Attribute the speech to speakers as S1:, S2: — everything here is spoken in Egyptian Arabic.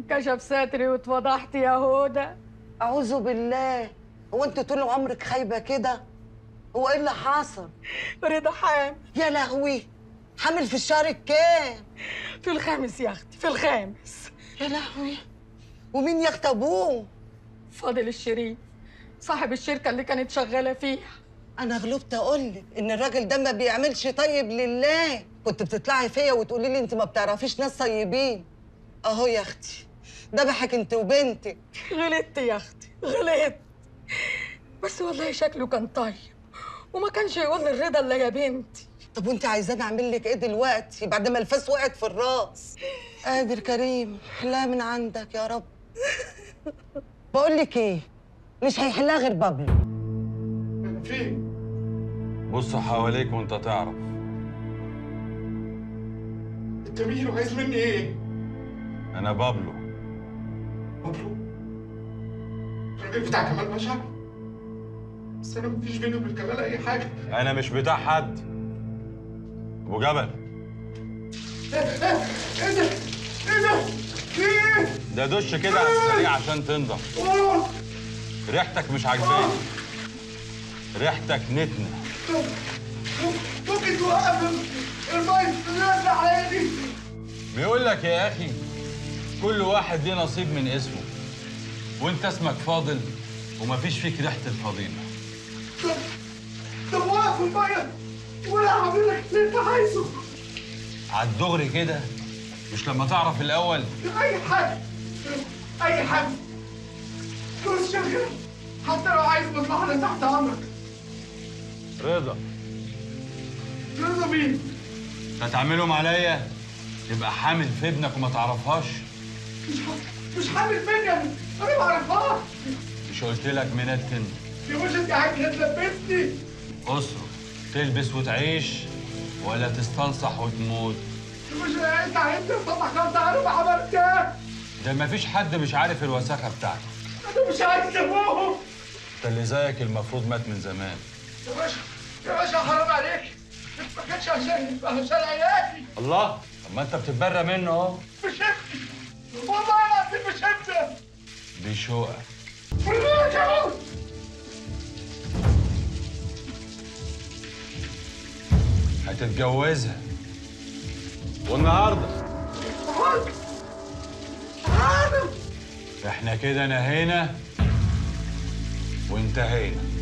S1: انكشف ستري واتفضحت يا هدى
S2: اعوذ بالله هو انت طول عمرك خايبه كده هو ايه اللي حصل
S1: رضا حامل
S2: يا لهوي حامل في الشهر الكام
S1: في الخامس يا اختي في الخامس
S2: يا لهوي ومين يا اخت ابوه
S1: فاضل الشريف صاحب الشركه اللي كانت شغاله فيها
S2: انا غلبت اقول لك ان الراجل ده ما بيعملش طيب لله كنت بتطلعي فيا وتقولي لي انت ما بتعرفيش ناس طيبين اهو يا اختي ذبحك انت وبنتك
S1: غلطت يا اختي غلطت بس والله شكله كان طيب وما كانش يقول للرضا الا يا بنتي
S2: طب وانت عايزاني اعمل لك ايه دلوقتي بعد ما الفاس وقعت في الراس قادر كريم حلها من عندك يا رب بقول لك ايه مش هيحلها غير بابلو
S3: فين؟
S4: بص حواليك وانت تعرف
S3: انت مين وعايز مني ايه؟
S4: انا بابلو
S3: مبروك الراجل بتاع كمال باشا بس انا مفيش بيني وبين كمال اي حاجه
S4: انا مش بتاع حد ابو جبل
S3: ايه ده؟ ايه ده؟ في ايه؟
S4: ده دش كده على السريع عشان تنضف
S3: أوه!
S4: ريحتك مش عاجباني ريحتك نتنه
S3: ممكن توقف المايك اللي نازله عليا دي
S4: بيقول لك يا اخي كل واحد ليه نصيب من اسمه وانت اسمك فاضل ومفيش فيك ريحه الفضيله
S3: طب طب وقف المايه وانا هعمل لك اللي انت عايزه
S4: على الدغري كده مش لما تعرف الاول
S3: اي حاجه اي حاجه فلوس شغاله حتى لو عايز مصلحه انا تحت امرك
S4: رضا
S3: رضا مين؟
S4: هتعملهم عليا تبقى حامل في ابنك وما تعرفهاش
S3: مش ح- مش حامل مني انا انا ما اعرفهاش
S4: مش قلت لك منتن
S3: يا باشا انت عايز تلبسني
S4: اصرف تلبس وتعيش ولا تستنصح وتموت
S3: يا باشا انت عايز تفتح خمسه انا ما عملتش
S4: ده مفيش حد مش عارف الوساخه بتاعتك
S3: انا مش عايز ابوهم
S4: انت اللي زيك المفروض مات من زمان
S3: يا باشا يا باشا حرام عليك ما كانش عشان عشان عيالي
S4: الله طب ما انت بتتبرى منه اهو
S3: مش ابني والله العظيم مش ابني
S4: بشوقك
S3: والله يا
S4: هتتجوزها والنهارده
S3: حاضر حاضر
S4: احنا كده نهينا وانتهينا